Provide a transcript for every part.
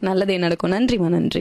நல்லதே நடக்கும் நன்றிமா நன்றி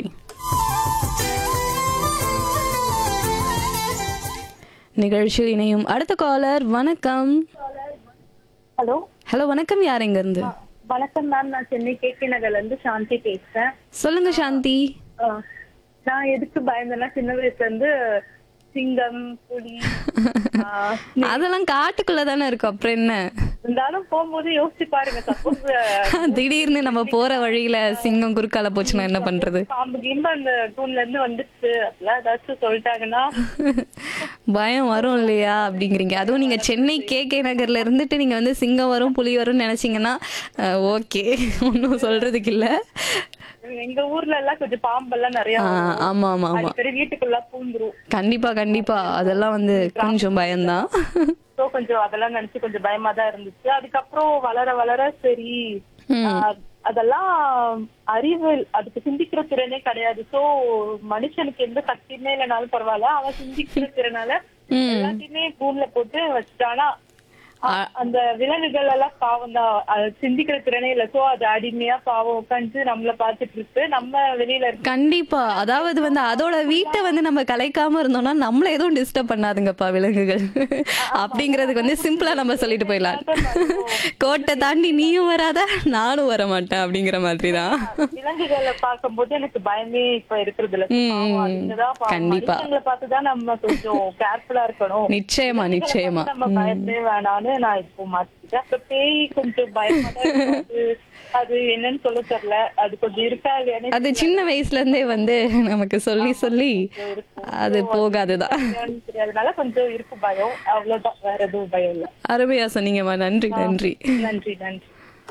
நிகழ்ச்சியில் இணையும் அடுத்த காலர் வணக்கம் ஹலோ ஹலோ வணக்கம் யார் எங்க இருந்து வணக்கம் மேம் நான் சென்னை கே கே நகர்ல இருந்து சாந்தி பேசுறேன் சொல்லுங்க சாந்தி அஹ், நான் எதுக்கு பயந்தேன்னா சின்ன வயசுல இருந்து சிங்கம் புலி அஹ், அதெல்லாம் காட்டுக்குள்ள தானே இருக்கும் அப்புறம் என்ன இருந்தாலும் போகும்போது யோசிச்சு பாருங்க சப்போஸ் திடீர்னு நம்ம போற வழியில சிங்கம் குறுக்கால போச்சுன்னா என்ன பண்றது பாம்பு கிம்பு அந்த தூண்ல இருந்து வந்துச்சு அதெல்லாம் ஏதாச்சும் சொல்லிட்டாங்கன்னா பயம் வரும் இல்லையா அப்படிங்கிறீங்க அதுவும் நீங்க சென்னை கே கே நகர்ல இருந்துட்டு நீங்க வந்து சிங்கம் வரும் புலி வரும்னு நினைச்சீங்கன்னா ஓகே ஒன்றும் சொல்றதுக்கு இல்ல எங்க ஊர்ல எல்லாம் கொஞ்சம் பாம்பெல்லாம் நிறைய ஆ, வரும். ஆமா ஆமா ஆமா அடிக்கடி வீட்டுக்குள்ள பூந்துரும் கண்டிப்பா கண்டிப்பா அதெல்லாம் வந்து கொஞ்சம் பயம்தான் சோ கொஞ்சம் அதெல்லாம் நினைச்சு கொஞ்சம் பயமா தான் இருந்துச்சு அதுக்கப்புறம் வளர வளர சரி ஆஹ், அதெல்லாம் அறிவு அதுக்கு சிந்திக்கிற திறனே கிடையாது சோ மனுஷனுக்கு எந்த சக்தியுமே இல்லைனாலும் பரவாயில்ல அவன் சிந்திக்கிற திறனால எல்லாத்தையுமே கூண்டுல போட்டு வச்சுட்டானா அ- அந்த விலங்குகள் எல்லாம் பாவம் தான் அது சிந்திக்கிற திறனே இல்ல சோ அது அடிமையா பாவம் உட்காந்து நம்மள பாத்துட்டு இருக்கு நம்ம வெளியில இருக்க கண்டிப்பா அதாவது வந்து அதோட வீட்டை வந்து நம்ம கலைக்காம இருந்தோம்னா நம்மள எதுவும் டிஸ்டர்ப் பண்ணாதுங்கப்பா விலங்குகள் அப்படிங்கறதுக்கு வந்து சிம்பிளா நம்ம சொல்லிட்டு போயிடலாம் கோட்டை தாண்டி நீயும் வராத நானும் வர மாட்டேன் அப்படிங்கிற மாதிரி தான் விலங்குகளை பார்க்கும்போது எனக்கு பயமே இப்ப இருக்கிறது இல்ல ம், பாவம் அதுங்கதான் பாவம். கண்டிப்பா. மனுஷங்களை பார்த்துதான் நம்ம கொஞ்சம் கேர்ஃபுல்லா இருக்கணும் நிச்சயமா நிச்சயமா நம்ம பயப்படவே வேணாம்னு நான் இப்போ மாத்திக்கிட்டேன் அப்புறம் பேய் கொஞ்சம் பயமா தான் இருக்கும். அது- அது என்னன்னு சொல்ல தெரியல அது கொஞ்சம் இருக்கா இல்லையானே அது சின்ன வயசுல இருந்தே வந்து நமக்கு சொல்லி சொல்லி அது போகாதுதான் தெரியாது. தெரியாதனால கொஞ்சம் இருக்கு பயம் அவ்வளவுதான் வேற எதுவும் பயம் இல்ல அருமையா சொன்னீங்கம்மா நன்றி நன்றி நன்றி நன்றி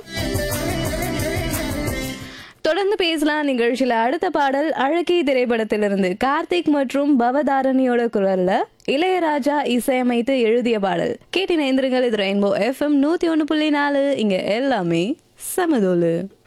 தொடர்ந்து பேசலாம் நிகழ்ச்சியில அடுத்த பாடல் அழகி திரைப்படத்திலிருந்து கார்த்திக் மற்றும் பவதாரணியோட குரல்ல இளையராஜா இசையமைத்து எழுதிய பாடல் கேட்டின எந்திரங்கள் இது ரெயின்போ எஃப்எம் நூத்தி ஒண்ணு புள்ளி நாலு இங்க எல்லாமே சமதோலு